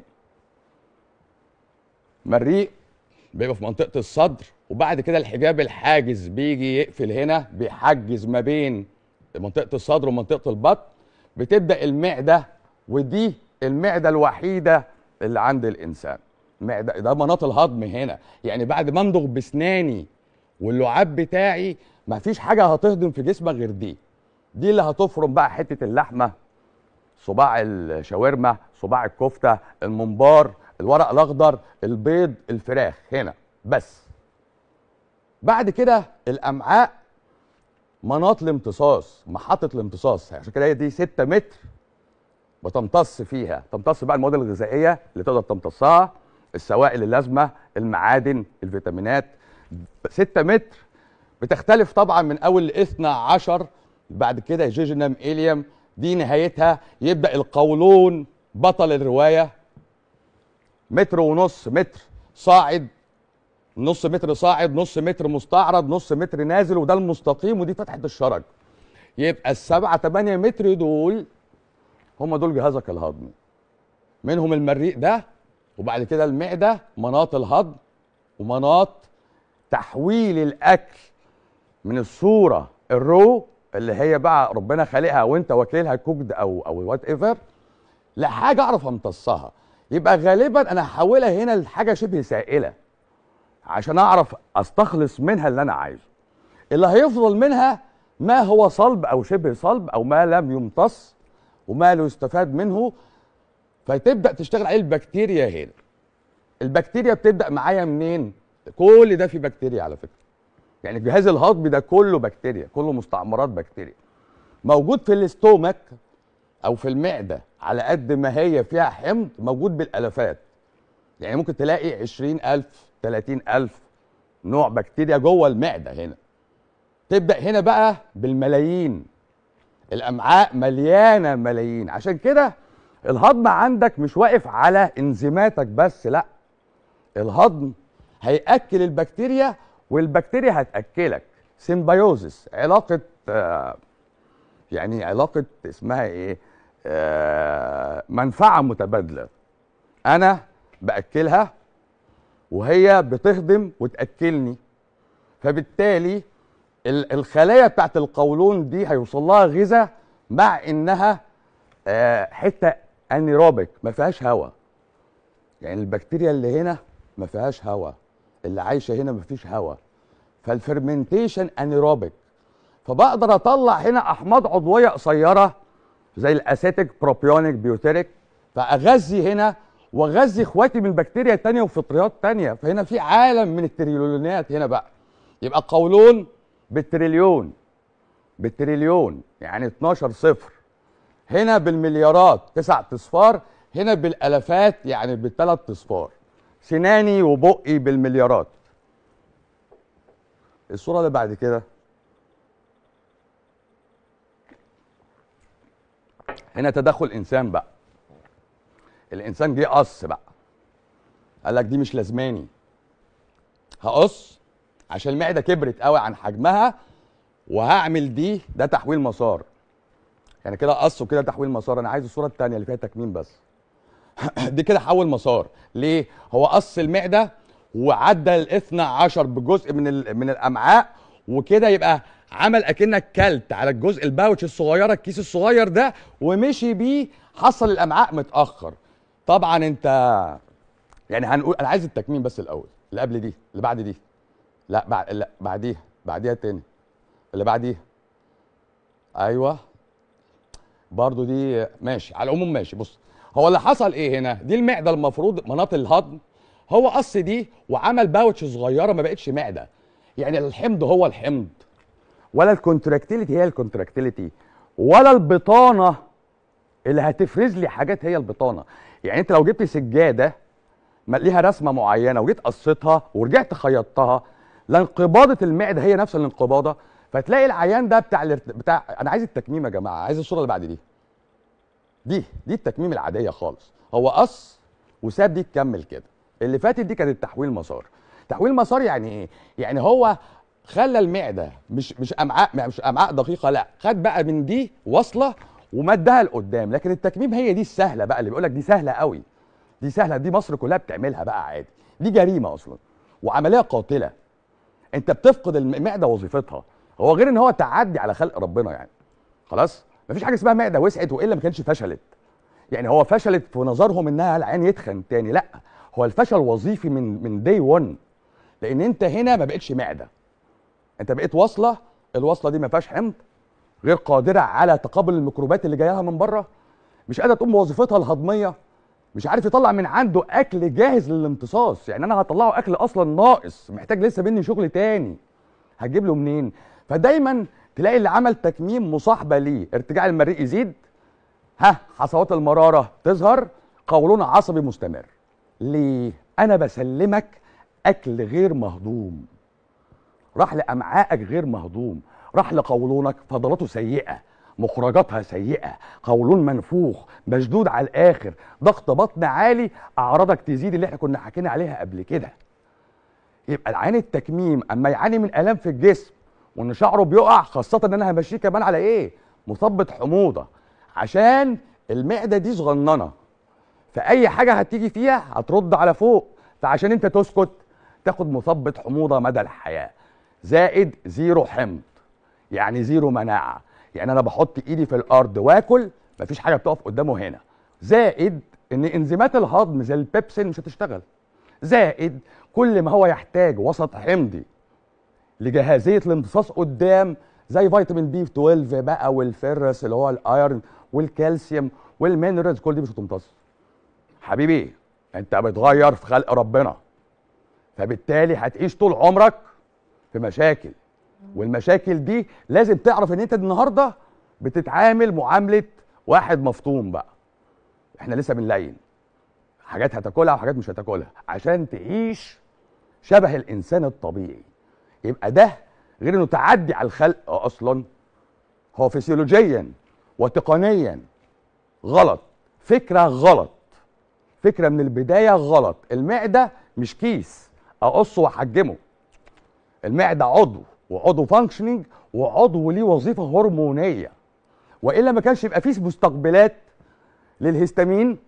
مريء بيبقى في منطقه الصدر وبعد كده الحجاب الحاجز بيجي يقفل هنا بيحجز ما بين منطقه الصدر ومنطقه البطن بتبدا المعده ودي المعده الوحيده اللي عند الانسان معده ده مناط الهضم هنا يعني بعد ما امضغ بسناني واللعاب بتاعي ما فيش حاجه هتهضم في جسمك غير دي دي اللي هتفرم بقى حته اللحمه صباع الشاورما صباع الكفته الممبار الورق الاخضر البيض الفراخ هنا بس بعد كده الامعاء مناط الامتصاص محطه الامتصاص عشان كده هي دي 6 متر بتمتص فيها تمتص بقى المواد الغذائيه اللي تقدر تمتصها السوائل اللازمه المعادن الفيتامينات 6 متر بتختلف طبعا من اول 12 بعد كده جيجنم اليم دي نهايتها يبدا القولون بطل الروايه متر ونص متر صاعد نص متر صاعد نص متر مستعرض نص متر نازل وده المستقيم ودي فتحه الشرج يبقى السبعة 8 متر دول هم دول جهازك الهضمي منهم المريء ده وبعد كده المعده مناط الهضم ومناط تحويل الاكل من الصوره الرو اللي هي بقى ربنا خالقها وانت واكلها كوكد او او وات ايفر لحاجه اعرف امتصها يبقى غالبا انا هحولها هنا لحاجه شبه سائله عشان اعرف استخلص منها اللي انا عايزه اللي هيفضل منها ما هو صلب او شبه صلب او ما لم يمتص وما لا يستفاد منه فتبدا تشتغل عليه البكتيريا هنا البكتيريا بتبدا معايا منين كل ده فيه بكتيريا على فكره يعني الجهاز الهضمي ده كله بكتيريا كله مستعمرات بكتيريا موجود في الاستومك او في المعده على قد ما هي فيها حمض موجود بالالافات يعني ممكن تلاقي 20000 30000 نوع بكتيريا جوه المعده هنا تبدا هنا بقى بالملايين الامعاء مليانه ملايين عشان كده الهضم عندك مش واقف على انزيماتك بس لا الهضم هياكل البكتيريا والبكتيريا هتاكلك سيمبيوزس علاقه آه يعني علاقه اسمها ايه آه منفعه متبادله انا باكلها وهي بتهضم وتاكلني فبالتالي ال- الخلايا بتاعت القولون دي هيوصل لها غذاء مع انها آه، حته انيروبيك ما فيهاش هواء يعني البكتيريا اللي هنا ما فيهاش هواء اللي عايشه هنا ما فيش هواء فالفرمنتيشن انيروبيك فبقدر اطلع هنا احماض عضويه قصيره زي الاسيتيك بروبيونيك بيوتيريك فاغذي هنا واغذي اخواتي من بكتيريا تانية وفطريات تانية فهنا في عالم من التريليونات هنا بقى يبقى قولون بالتريليون بالتريليون يعني 12 صفر هنا بالمليارات تسع اصفار هنا بالالافات يعني بالثلاث اصفار سناني وبقي بالمليارات الصوره اللي بعد كده هنا تدخل انسان بقى الانسان جه قص بقى قال لك دي مش لازماني هقص عشان المعده كبرت قوي عن حجمها وهعمل دي ده تحويل مسار يعني كده قص وكده تحويل مسار انا عايز الصوره الثانيه اللي فيها تكميم بس دي كده حول مسار ليه هو قص المعده وعدى الاثنى عشر بجزء من ال- من الامعاء وكده يبقى عمل اكنك كلت على الجزء الباوتش الصغيره الكيس الصغير ده ومشي بيه حصل الامعاء متاخر طبعا انت يعني هنقول انا عايز التكميم بس الاول اللي قبل دي اللي بعد دي لا بعد لا بعديها بعديها تاني اللي بعديها ايوه برضو دي ماشي على العموم ماشي بص هو اللي حصل ايه هنا دي المعده المفروض مناطق الهضم هو قص دي وعمل باوتش صغيره ما بقتش معده يعني الحمض هو الحمض ولا الكونتراكتيليتي هي الكونتراكتيليتي ولا البطانه اللي هتفرز لي حاجات هي البطانه يعني انت لو جبت سجاده ما ليها رسمه معينه وجيت قصيتها ورجعت خيطتها لانقباضه المعده هي نفس الانقباضه فتلاقي العيان ده بتاع الارت... بتاع انا عايز التكميم يا جماعه عايز الصوره اللي بعد دي دي دي التكميم العاديه خالص هو قص وساب دي تكمل كده اللي فاتت دي كانت تحويل مسار تحويل مسار يعني ايه يعني هو خلى المعده مش مش امعاء مش امعاء دقيقه لا خد بقى من دي واصله ومدها لقدام لكن التكميم هي دي السهله بقى اللي بيقول لك دي سهله قوي دي سهله دي مصر كلها بتعملها بقى عادي دي جريمه اصلا وعمليه قاتله انت بتفقد المعده وظيفتها هو غير ان هو تعدي على خلق ربنا يعني خلاص مفيش حاجه اسمها معده وسعت والا ما كانش فشلت يعني هو فشلت في نظرهم انها العين يتخن تاني لا هو الفشل وظيفي من من دي 1 لان انت هنا ما بقتش معده انت بقيت واصله الوصله دي ما فيهاش حمض غير قادره على تقابل الميكروبات اللي جايه لها من بره مش قادره تقوم بوظيفتها الهضميه مش عارف يطلع من عنده اكل جاهز للامتصاص يعني انا هطلعه اكل اصلا ناقص محتاج لسه مني شغل تاني هتجيب له منين فدايما تلاقي اللي عمل تكميم مصاحبه ليه ارتجاع المريء يزيد ها حصوات المراره تظهر قولون عصبي مستمر ليه انا بسلمك اكل غير مهضوم راح لامعائك غير مهضوم راح لقولونك فضلاته سيئه مخرجاتها سيئه قولون منفوخ مشدود على الاخر ضغط بطن عالي اعراضك تزيد اللي احنا كنا حكينا عليها قبل كده يبقى العين التكميم اما يعاني من الام في الجسم وان شعره بيقع خاصه ان انا همشيه كمان على ايه مثبط حموضه عشان المعده دي صغننه فاي حاجه هتيجي فيها هترد على فوق فعشان انت تسكت تاخد مثبط حموضه مدى الحياه زائد زيرو حمض يعني زيرو مناعه يعني انا بحط ايدي في الارض واكل مفيش حاجه بتقف قدامه هنا زائد ان انزيمات الهضم زي البيبسين مش هتشتغل زائد كل ما هو يحتاج وسط حمضي لجاهزيه الامتصاص قدام زي فيتامين بي 12 بقى والفيرس اللي هو الايرون والكالسيوم والمينرالز كل دي مش هتمتص حبيبي انت بتغير في خلق ربنا فبالتالي هتعيش طول عمرك في مشاكل والمشاكل دي لازم تعرف ان انت النهارده بتتعامل معامله واحد مفطوم بقى احنا لسه بنلين حاجات هتاكلها وحاجات مش هتاكلها عشان تعيش شبه الانسان الطبيعي يبقى ده غير انه تعدي على الخلق اصلا هو فسيولوجيا وتقنيا غلط فكره غلط فكره من البدايه غلط المعده مش كيس اقصه واحجمه المعده عضو وعضو فانكشننج وعضو ليه وظيفه هرمونيه والا ما كانش يبقى فيه مستقبلات للهستامين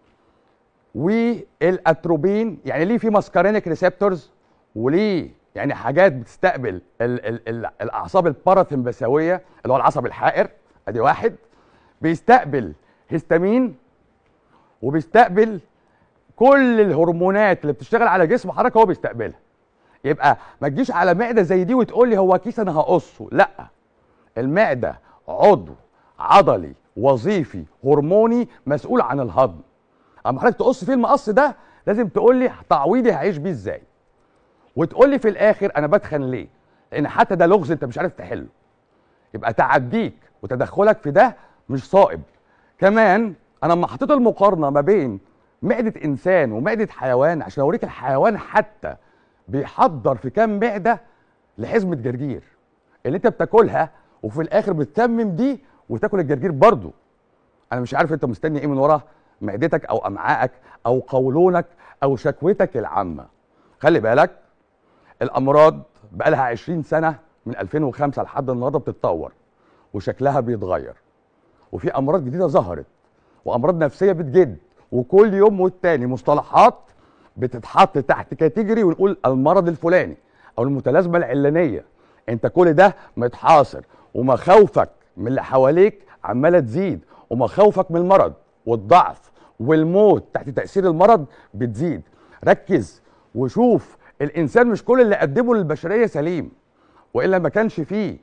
والاتروبين يعني ليه في ماسكارينيك ريسبتورز وليه يعني حاجات بتستقبل ال ال ال الاعصاب الباراسمبثاويه اللي هو العصب الحائر ادي واحد بيستقبل هستامين وبيستقبل كل الهرمونات اللي بتشتغل على جسم حضرتك هو بيستقبلها يبقى ما تجيش على معده زي دي وتقول لي هو كيس انا هقصه لا المعده عضو عضلي وظيفي هرموني مسؤول عن الهضم اما حضرتك تقص فيه المقص ده لازم تقول لي تعويضي هعيش بيه ازاي وتقول لي في الاخر انا بتخن ليه لان حتى ده لغز انت مش عارف تحله يبقى تعديك وتدخلك في ده مش صائب كمان انا لما حطيت المقارنه ما بين معده انسان ومعده حيوان عشان اوريك الحيوان حتى بيحضر في كام معده لحزمه جرجير اللي انت بتاكلها وفي الاخر بتتمم دي وتاكل الجرجير برضه انا مش عارف انت مستني ايه من ورا معدتك او امعائك او قولونك او شكوتك العامه خلي بالك الامراض بقى لها 20 سنه من 2005 لحد النهارده بتتطور وشكلها بيتغير وفي امراض جديده ظهرت وامراض نفسيه بتجد وكل يوم والتاني مصطلحات بتتحط تحت كاتيجوري ونقول المرض الفلاني او المتلازمه العلانيه انت كل ده متحاصر ومخاوفك من اللي حواليك عماله تزيد ومخاوفك من المرض والضعف والموت تحت تاثير المرض بتزيد ركز وشوف الانسان مش كل اللي قدمه للبشريه سليم والا ما كانش فيه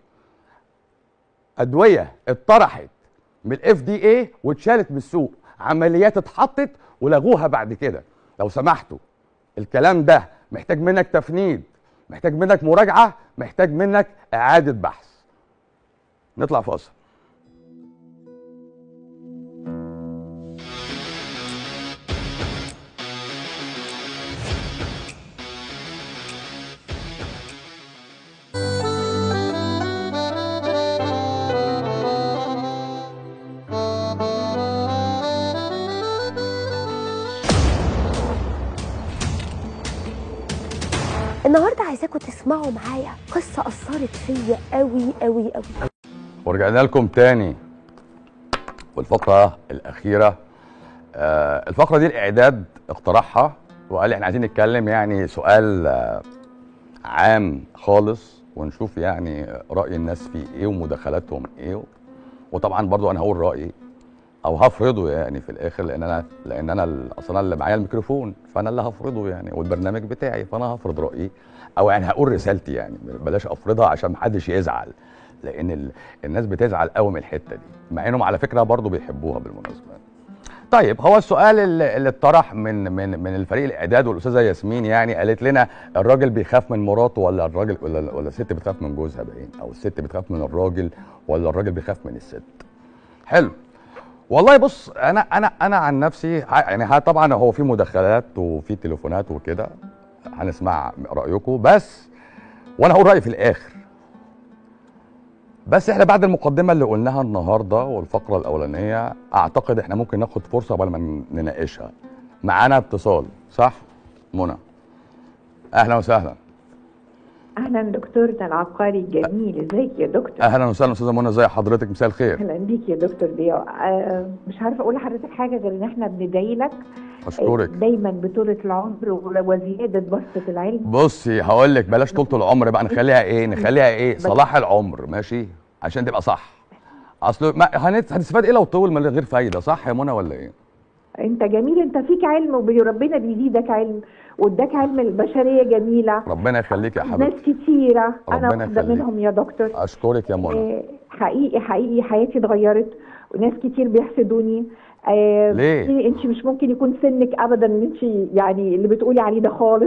ادويه اتطرحت من الاف دي اي واتشالت من السوق عمليات اتحطت ولغوها بعد كده لو سمحتوا الكلام ده محتاج منك تفنيد محتاج منك مراجعه محتاج منك اعاده بحث نطلع فاصل النهارده عايزاكم تسمعوا معايا قصه اثرت فيا قوي قوي قوي ورجعنا لكم تاني والفقرة الأخيرة آه الفقرة دي الإعداد اقترحها وقال لي احنا عايزين نتكلم يعني سؤال آه عام خالص ونشوف يعني رأي الناس فيه إيه ومداخلاتهم إيه وطبعا برضو أنا هقول رأيي أو هفرضه يعني في الآخر لأن أنا لأن أنا ال- أصلا اللي معايا الميكروفون فأنا اللي هفرضه يعني والبرنامج بتاعي فأنا هفرض رأيي أو يعني هقول رسالتي يعني بلاش أفرضها عشان محدش يزعل لان ال... الناس بتزعل قوي من الحته دي مع انهم على فكره برضو بيحبوها بالمناسبه طيب هو السؤال اللي اللي اتطرح من من من الفريق الاعداد والاستاذه ياسمين يعني قالت لنا الراجل بيخاف من مراته ولا الراجل ولا ولا الست بتخاف من جوزها باين او الست بتخاف من الراجل ولا الراجل بيخاف من الست حلو والله بص انا انا انا عن نفسي ه- يعني ها طبعا هو في مداخلات وفي تليفونات وكده هنسمع رايكم بس وانا هقول رايي في الاخر بس احنا بعد المقدمه اللي قلناها النهارده والفقره الاولانيه اعتقد احنا ممكن ناخد فرصه قبل ما نناقشها معانا اتصال صح منى اهلا وسهلا اهلا دكتورنا العبقري الجميل ازيك يا دكتور اهلا وسهلا استاذه منى ازي حضرتك مساء الخير اهلا بيك يا دكتور ضياء آه مش عارفه اقول لحضرتك حاجه غير ان احنا بندعي لك اشكرك دايما بطولة العمر و- وزيادة بسطة العلم بصي هقول لك بلاش طولة العمر بقى نخليها ايه نخليها ايه بس- صلاح العمر ماشي عشان تبقى صح اصل ما هنت- هنستفاد ايه لو طول من غير فايده صح يا منى ولا ايه انت جميل انت فيك علم وربنا بيزيدك علم واداك علم البشريه جميله ربنا يخليك يا ناس حبيبتي كتيره انا ربنا واحده يخليك. منهم يا دكتور اشكرك يا منى آه، حقيقي حقيقي حياتي اتغيرت وناس كتير بيحسدوني آه، ليه؟ انت مش ممكن يكون سنك ابدا ان انت يعني اللي بتقولي عليه ده خالص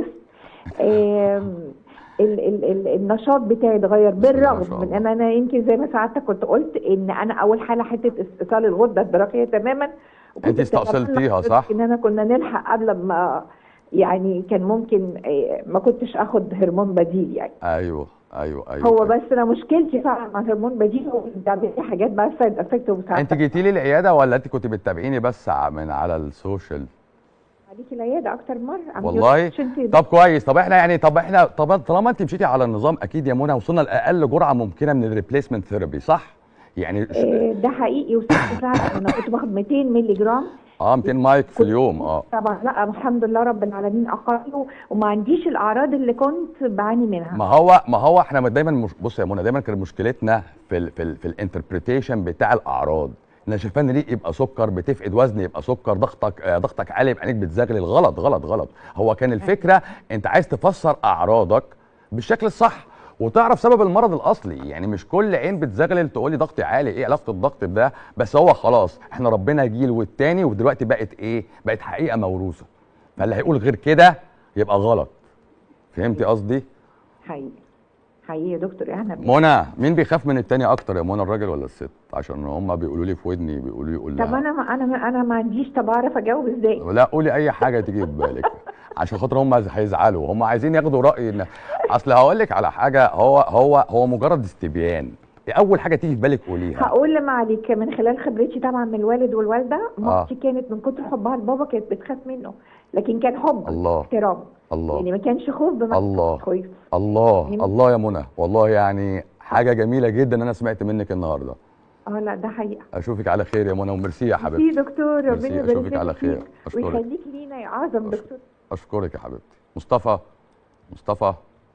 آم، ال ال ال النشاط بتاعي اتغير بالرغم من ان انا يمكن زي ما سعادتك كنت قلت ان انا اول حاله حته استئصال الغده الدرقيه تماما وكنت انت استأصلتيها صح؟ ان انا كنا نلحق قبل ما يعني كان ممكن آه، ما كنتش اخد هرمون بديل يعني ايوه ايوه ايوه هو بس انا مشكلتي فعلا مع الهرمون بديل هو بيعمل لي حاجات بقى سايد افكت انت وساعات جيتي لي العياده ولا انت كنت بتتابعيني بس ع- من على السوشيال عليكي العياده اكتر مره عم والله تقولي انت طب كويس طب احنا يعني طب احنا طب طالما انت مشيتي على النظام اكيد يا منى وصلنا لاقل جرعه ممكنه من الريبليسمنت ثيرابي صح يعني ش- آه، ده حقيقي وصحت فعلا انا كنت باخد 200 مللي جرام اه 200 مايك في اليوم اه طبعا لا الحمد لله رب العالمين اقل و- وما عنديش الاعراض اللي كنت بعاني منها ما هو ما هو احنا دايما مش بص يا منى دايما كانت مشكلتنا في ال في ال في الانتربريتيشن بتاع الاعراض انا شايفان ريق يبقى سكر بتفقد وزن يبقى سكر ضغطك آه، ضغطك عالي يبقى عينيك بتزغلل غلط غلط غلط هو كان الفكره انت عايز تفسر اعراضك بالشكل الصح وتعرف سبب المرض الاصلي يعني مش كل عين بتزغلل تقول لي ضغطي عالي ايه علاقه الضغط بده بس هو خلاص احنا ربنا جيل والتاني ودلوقتي بقت ايه بقت حقيقه موروثه فاللي هيقول غير كده يبقى غلط فهمتي قصدي حقيقي حقيقي يا دكتور احنا منى مين بيخاف من التاني اكتر يا منى الراجل ولا الست عشان هم بيقولوا لي في ودني بيقولوا لي قول طب لها انا ما انا ما انا ما عنديش طب اعرف اجاوب ازاي لا قولي اي حاجه تيجي في بالك عشان خاطر هم هيزعلوا هم عايزين ياخدوا راي ان اصل هقول لك على حاجه هو هو هو مجرد استبيان اول حاجه تيجي في بالك قوليها هقول لمعاليك من خلال خبرتي طبعا من الوالد والوالده مامتي آه. كانت من كتر حبها لبابا كانت بتخاف منه لكن كان حب الله احترام الله يعني ما كانش خوف بمعنى الله خوف الله يعني- الله يا منى والله يعني حاجه جميله جدا ان انا سمعت منك النهارده اه لا ده حقيقه اشوفك على خير يا منى وميرسي يا في حبيبتي دكتور ميرسي، ربنا يبارك أشوفك لك على خير. فيك أشكرك. ويخليك لينا يا اعظم دكتور اشكرك يا حبيبتي مصطفى مصطفى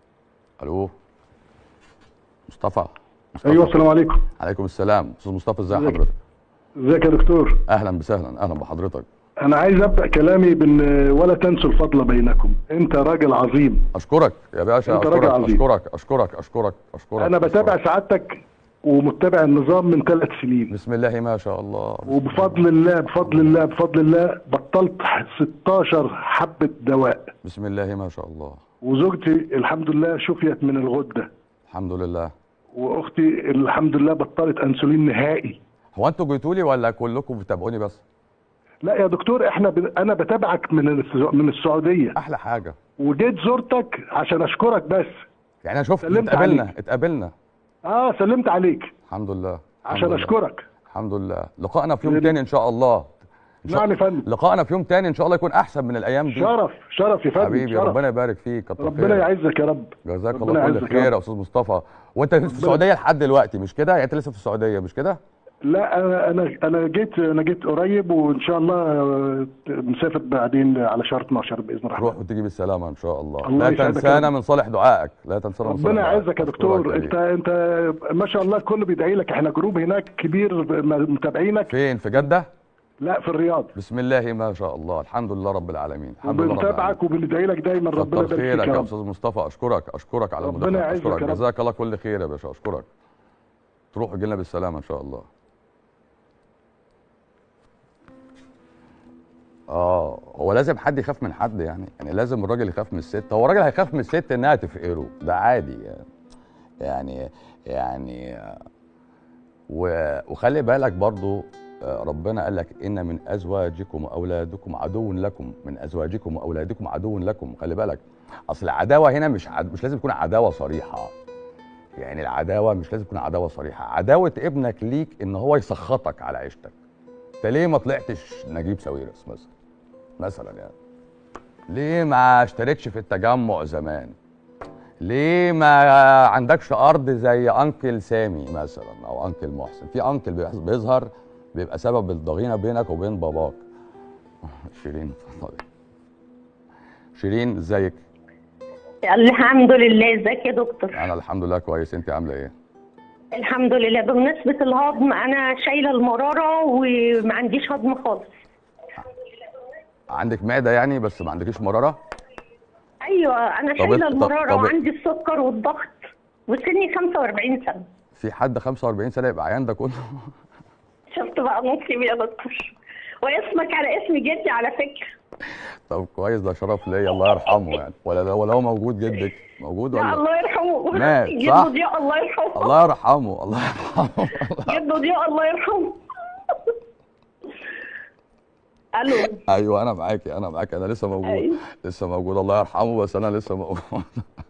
الو مصطفى مصطفى. ايوه السلام عليكم عليكم السلام استاذ مصطفى ازي ازيك؟ حضرتك ازيك يا دكتور اهلا وسهلا اهلا بحضرتك انا عايز ابدا كلامي بان ولا تنسوا الفضل بينكم انت راجل عظيم اشكرك يا باشا أنت راجل اشكرك عظيم. اشكرك اشكرك اشكرك اشكرك انا بتابع سعادتك ومتبع النظام من ثلاث سنين بسم الله ما شاء الله وبفضل الله بفضل الله بفضل الله بطلت 16 حبة دواء بسم الله ما شاء الله وزوجتي الحمد لله شفيت من الغدة الحمد لله واختي الحمد لله بطلت انسولين نهائي هو انتوا جيتوا لي ولا كلكم بتتابعوني بس لا يا دكتور احنا ب... انا بتابعك من الس- من السعودية احلى حاجه وجيت زرتك عشان اشكرك بس يعني انا شفت سلمت اتقابلنا عليك. اتقابلنا اه سلمت عليك الحمد لله الحمد عشان لله. اشكرك الحمد لله لقائنا في يوم تاني ان شاء الله إن شاء- نعم يا فندم لقائنا في يوم تاني ان شاء الله يكون احسن من الايام دي شرف شرف يا فندم حبيبي شرف. ربنا يبارك فيك كتر ربنا خيرك. يعزك يا رب جزاك ربنا الله كل يعزك يا خير رب. يا استاذ مصطفى وانت في السعوديه لحد دلوقتي مش كده يعني انت لسه في السعوديه مش كده لا انا انا انا جيت انا جيت قريب وان شاء الله آه، مسافر بعدين على شهر 12 باذن الرحمن تروح وتيجي بالسلامه ان شاء الله, الله لا يسعدك يا تنسانا رب. من صالح دعائك لا تنسانا من صالح ربنا دعائك. يعزك يا أشكرك دكتور حبيبي. انت انت ما شاء الله الكل بيدعي لك احنا جروب هناك كبير متابعينك فين في جده لا في الرياض بسم الله ما شاء الله الحمد لله رب العالمين الحمد لله رب العالمين وبنتابعك وبندعي لك دايما ربنا كتر يبارك خيرك فيك يا يا رب استاذ مصطفى اشكرك اشكرك على ربنا المداخله يعزك اشكرك يا رب. جزاك الله كل خير يا باشا اشكرك تروح وتجي لنا بالسلامه ان شاء الله اه هو لازم حد يخاف من حد يعني يعني لازم الراجل يخاف من الست هو الراجل هيخاف من الست انها تفقره ده عادي يعني يعني يعني آه، و- وخلي بالك برضو آه، ربنا قال لك ان من ازواجكم واولادكم عدو لكم من ازواجكم واولادكم عدو لكم خلي بالك اصل العداوه هنا مش عد... مش لازم تكون عداوه صريحه يعني العداوه مش لازم تكون عداوه صريحه عداوه ابنك ليك ان هو يسخطك على عيشتك انت ليه ما طلعتش نجيب ساويرس مثلا مثلا يعني ليه ما اشتريتش في التجمع زمان ليه ما عندكش ارض زي انكل سامي مثلا او انكل محسن في انكل بيحص- بيظهر بيبقى سبب الضغينه بينك وبين باباك شيرين اتفضلي شيرين ازيك الحمد لله ازيك يا دكتور انا الحمد لله كويس انت عامله ايه الحمد لله بمناسبة الهضم أنا شايلة المرارة وما عنديش هضم خالص عندك معده يعني بس ما عندكيش مراره ايوه انا طب شايله انت- المراره طب- وعندي السكر والضغط وسني 45 سنه في حد 45 سنه يبقى عيان ده كله شفت بقى نصيبي يا دكتور واسمك على اسم جدي على فكره طب كويس ده شرف ليا الله يرحمه يعني ولا ولا هو موجود جدك موجود لا ولا الله يرحمه مات، جده صح؟ ضياء الله يرحمه الله يرحمه الله يرحمه جده ضياء الله يرحمه الو ايوه انا معاكي انا معاكي انا لسه موجود أيوة. لسه موجود الله يرحمه بس انا لسه موجود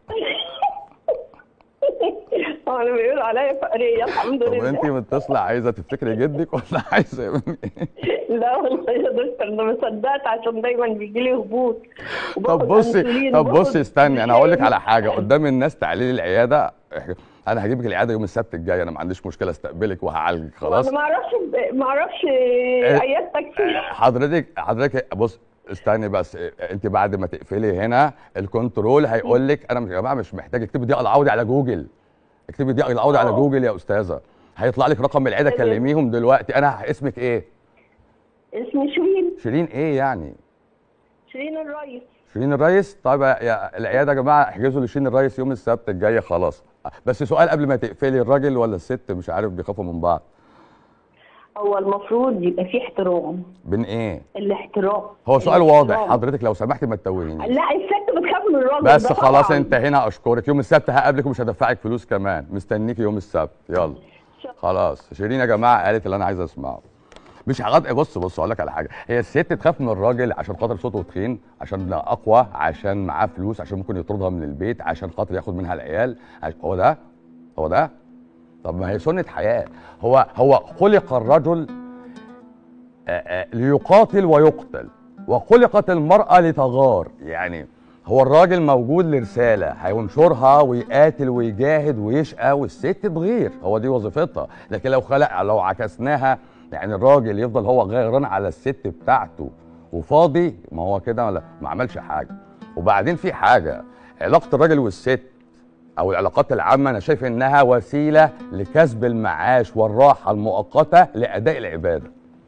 هو انا بيقول عليا فقريه الحمد طب لله انت متصله عايزه تفتكري جدك ولا عايزه مني ايه؟ لا والله يا دكتور انا ما صدقت عشان دايما بيجي لي هبوط طب بصي طب بصي استني انا هقول لك على حاجه قدام الناس تعالي لي العياده انا هجيبك العياده يوم السبت الجاي انا ما عنديش مشكله استقبلك وهعالجك خلاص انا ما اعرفش ما اعرفش عيادتك فين حضرتك حضرتك بص استني بس انت بعد ما تقفلي هنا الكنترول هيقول لك انا مش يا جماعه مش محتاج اكتبي ضياء العوضي على جوجل اكتبي ضياء العوضي على جوجل يا استاذه هيطلع لك رقم العياده كلميهم دلوقتي انا اسمك ايه اسمي شيرين شيرين ايه يعني شيرين الريس شيرين الريس طيب يا العياده يا جماعه احجزوا لشيرين الريس يوم السبت الجاي خلاص بس سؤال قبل ما تقفلي الراجل ولا الست مش عارف بيخافوا من بعض هو المفروض يبقى فيه احترام بين ايه الاحترام هو سؤال الاحترام. واضح حضرتك لو سمحتي ما تتوهينيش لا الست بتخاف من الراجل بس ده خلاص طبعاً. انت هنا اشكرك يوم السبت هقابلك ومش هدفعك فلوس كمان مستنيك يوم السبت يلا خلاص شيرين يا جماعه قالت اللي انا عايز اسمعه مش هغض بص بص اقول لك على حاجه هي الست تخاف من الراجل عشان خاطر صوته تخين عشان اقوى عشان معاه فلوس عشان ممكن يطردها من البيت عشان خاطر ياخد منها العيال عش- هو ده هو ده طب ما هي سنه حياه هو هو خلق الرجل آه، آه، ليقاتل ويقتل وخلقت المرأة لتغار يعني هو الراجل موجود لرسالة هينشرها ويقاتل ويجاهد ويشقى والست تغير هو دي وظيفتها لكن لو خلق لو عكسناها يعني الراجل يفضل هو غيران على الست بتاعته وفاضي ما هو كده ولا ما عملش حاجة وبعدين في حاجة علاقة الراجل والست او العلاقات العامة انا شايف انها وسيلة لكسب المعاش والراحة المؤقتة لأداء العبادة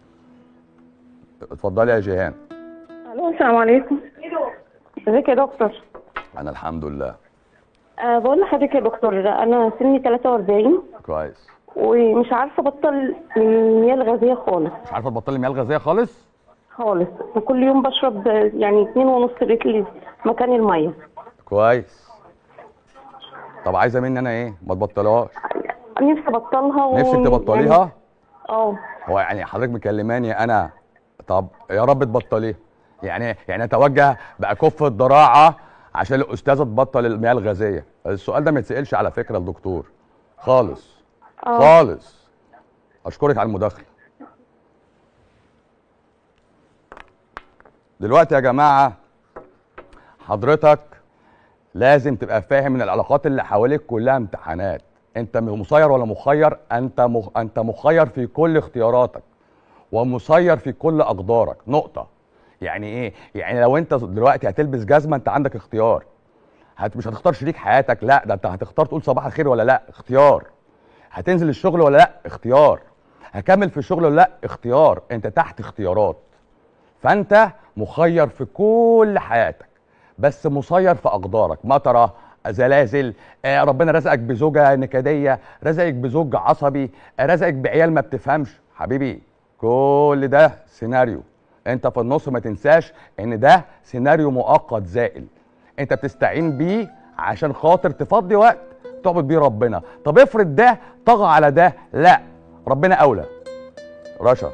اتفضلي يا جيهان الو السلام عليكم ازيك يا دكتور انا الحمد لله أه بقول لحضرتك يا دكتور انا سني 43 كويس ومش عارفه ابطل المياه الغازيه خالص مش عارفه تبطلي المياه الغازيه خالص خالص وكل يوم بشرب يعني اتنين ونص لتر مكان الميه كويس طب عايزه مني انا ايه ما تبطلهاش نفسي ابطلها و... نفسك تبطليها يعني- اه هو يعني حضرتك مكلماني انا طب يا رب تبطليها يعني يعني اتوجه باكف الضراعه عشان الاستاذه تبطل المياه الغازيه السؤال ده ما يتسالش على فكره الدكتور خالص آه. خالص اشكرك على المداخله دلوقتي يا جماعه حضرتك لازم تبقى فاهم ان العلاقات اللي حواليك كلها امتحانات انت مسير ولا مخير انت مخ... انت مخير في كل اختياراتك ومسير في كل اقدارك نقطه يعني ايه يعني لو انت دلوقتي هتلبس جزمه انت عندك اختيار هت مش هتختار شريك حياتك لا ده انت هتختار تقول صباح الخير ولا لا اختيار هتنزل الشغل ولا لا اختيار هكمل في الشغل ولا لا اختيار انت تحت اختيارات فانت مخير في كل حياتك بس مسير في اقدارك مطره زلازل آه ربنا رزقك بزوجه نكديه رزقك بزوج عصبي آه رزقك بعيال ما بتفهمش حبيبي كل ده سيناريو انت في النص ما تنساش ان ده سيناريو مؤقت زائل انت بتستعين بيه عشان خاطر تفضي وقت تعبد بيه ربنا طب افرض ده طغى على ده لا ربنا اولى رشا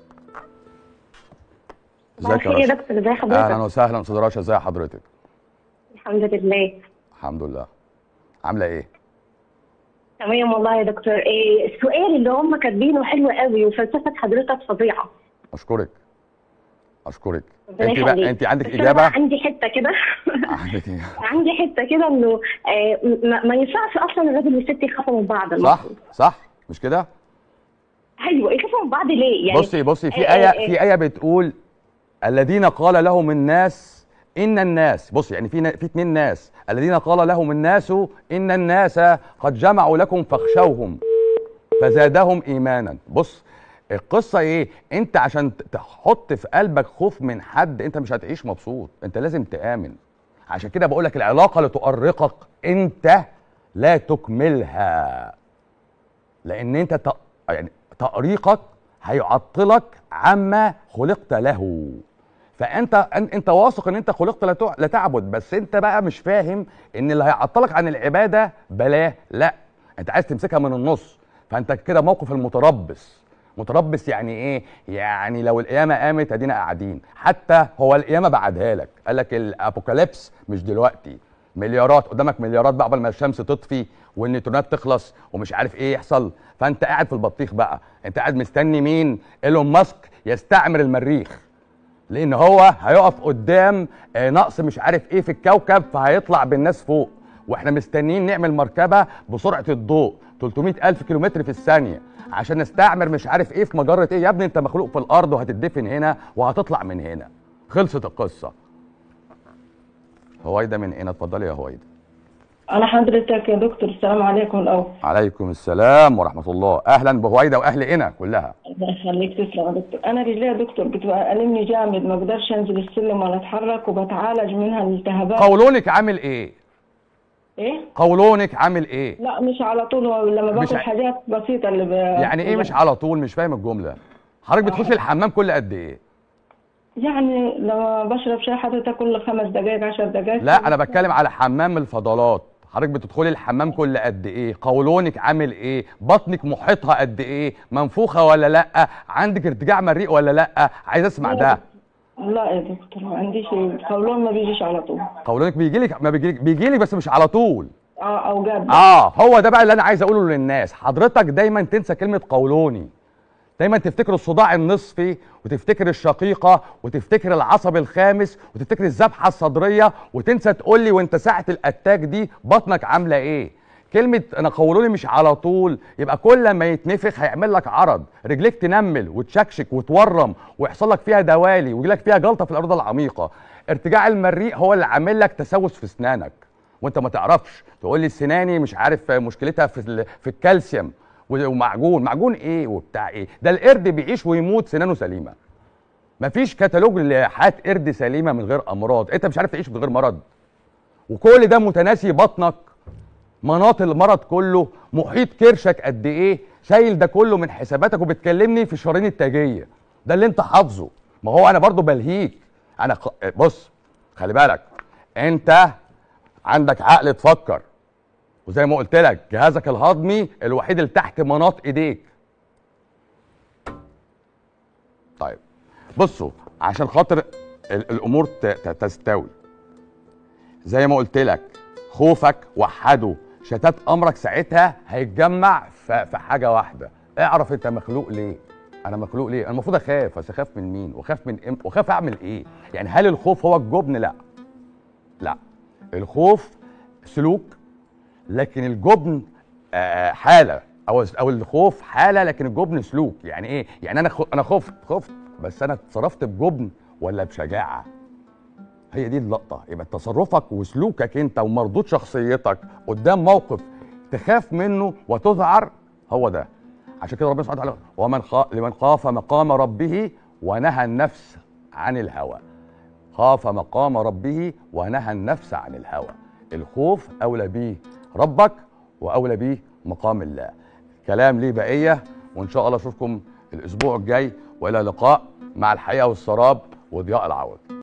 ازيك يا ايه يا رشا دكتور ازي اهلا حضرتك وسهلا استاذ رشا ازي حضرتك الحمد لله الحمد لله عامله ايه تمام والله يا دكتور إيه السؤال اللي هم كاتبينه حلو قوي وفلسفه حضرتك فظيعه اشكرك اشكرك ربنا انت بقى يخليك. انت عندك بس أنا بقى اجابه عندي حته كده عندك إيه؟ عندي حته كده انه آه ما, ما ينفعش اصلا الراجل والست يخافوا من بعض صح المفروض. صح مش كده ايوه يخافوا من بعض ليه يعني بصي بصي في آه، ايه آه، في ايه بتقول الذين قال لهم الناس ان الناس بص يعني في نا- في اتنين ناس الذين قال لهم الناس ان الناس قد جمعوا لكم فاخشوهم فزادهم ايمانا بص القصه ايه انت عشان ت- تحط في قلبك خوف من حد انت مش هتعيش مبسوط انت لازم تامن عشان كده بقول لك العلاقه اللي تؤرقك انت لا تكملها لان انت ت... يعني تأريقك هيعطلك عما خلقت له فانت أن- انت واثق ان انت خلقت لتع- لتعبد بس انت بقى مش فاهم ان اللي هيعطلك عن العباده بلاه لا انت عايز تمسكها من النص فانت كده موقف المتربص متربص يعني ايه يعني لو القيامه قامت ادينا قاعدين حتى هو القيامه بعدها لك قال لك الابوكاليبس مش دلوقتي مليارات قدامك مليارات بقى قبل ما الشمس تطفي والنيوترونات تخلص ومش عارف ايه يحصل فانت قاعد في البطيخ بقى انت قاعد مستني مين ايلون ماسك يستعمر المريخ لان هو هيقف قدام آه، نقص مش عارف ايه في الكوكب فهيطلع بالناس فوق واحنا مستنيين نعمل مركبه بسرعه الضوء 300 الف كيلومتر في الثانيه عشان نستعمر مش عارف ايه في مجره ايه يا ابني انت مخلوق في الارض وهتدفن هنا وهتطلع من هنا خلصت القصه هويدا من هنا اتفضلي يا هويدا أنا حضرتك يا دكتور السلام عليكم الأول عليكم السلام ورحمه الله اهلا بهويدا واهل هنا كلها الله يخليك تسلم يا دكتور أنا رجلي يا دكتور بتبقى ألمني جامد ما بقدرش أنزل السلم ولا أتحرك وبتعالج منها الالتهابات قولونك عامل ايه إيه؟ قولونك عامل ايه لا مش على طول هو لما مش باكل ع- حاجات بسيطة اللي ب... يعني ايه مش على طول مش فاهم الجمله حضرتك بتخشي الحمام كل قد ايه يعني لما بشرب شاي حضرتك كل خمس دقايق عشر دقايق لا انا بتكلم على حمام الفضلات حضرتك بتدخلي الحمام كل قد ايه قولونك عامل ايه بطنك محيطها قد ايه منفوخه ولا لا عندك ارتجاع مريء ولا لا عايز اسمع ده لا يا دكتور ما عنديش قولون ما بيجيش على طول قولونك بيجيلك ما بيجيلك بيجيلك بس مش على طول اه اوجات اه هو ده بقى اللي انا عايز اقوله للناس حضرتك دايما تنسى كلمه قولوني دايما تفتكر الصداع النصفي وتفتكر الشقيقه وتفتكر العصب الخامس وتفتكر الذبحه الصدريه وتنسى تقول لي وانت ساعه الاتاك دي بطنك عامله ايه كلمه انا قولوني مش على طول يبقى كل ما يتنفخ هيعمل لك عرض رجليك تنمل وتشكشك وتورم ويحصل لك فيها دوالي ويجي لك فيها جلطه في الارض العميقه ارتجاع المريء هو اللي عامل لك تسوس في اسنانك وانت ما تعرفش تقول لي سناني مش عارف مشكلتها في ال- في الكالسيوم ومعجون معجون ايه وبتاع ايه ده القرد بيعيش ويموت سنانه سليمه مفيش كتالوج لحياه قرد سليمه من غير امراض انت مش عارف تعيش من غير مرض وكل ده متناسي بطنك مناط المرض كله محيط كرشك قد ايه شايل ده كله من حساباتك وبتكلمني في شرايين التاجيه ده اللي انت حافظه ما هو انا برضو بلهيك انا ق- بص خلي بالك انت عندك عقل تفكر وزي ما قلت لك جهازك الهضمي الوحيد اللي تحت مناط ايديك طيب بصوا عشان خاطر ال- الامور ت- ت- تستوي زي ما قلت لك خوفك وحده شتات امرك ساعتها هيتجمع ف- في حاجه واحده اعرف انت مخلوق ليه انا مخلوق ليه انا المفروض اخاف بس اخاف من مين واخاف من إم... واخاف اعمل ايه يعني هل الخوف هو الجبن لا لا الخوف سلوك لكن الجبن آه، حاله او او الخوف حاله لكن الجبن سلوك يعني ايه يعني انا خ... انا خفت خفت بس انا اتصرفت بجبن ولا بشجاعه هي دي اللقطه يبقى تصرفك وسلوكك انت ومردود شخصيتك قدام موقف تخاف منه وتذعر هو ده عشان كده ربنا سبحانه وتعالى ومن خا... لمن خاف مقام ربه ونهى النفس عن الهوى خاف مقام ربه ونهى النفس عن الهوى الخوف اولى بيه ربك واولى بيه مقام الله كلام ليه بقيه وان شاء الله اشوفكم الاسبوع الجاي والى لقاء مع الحقيقه والسراب وضياء العوض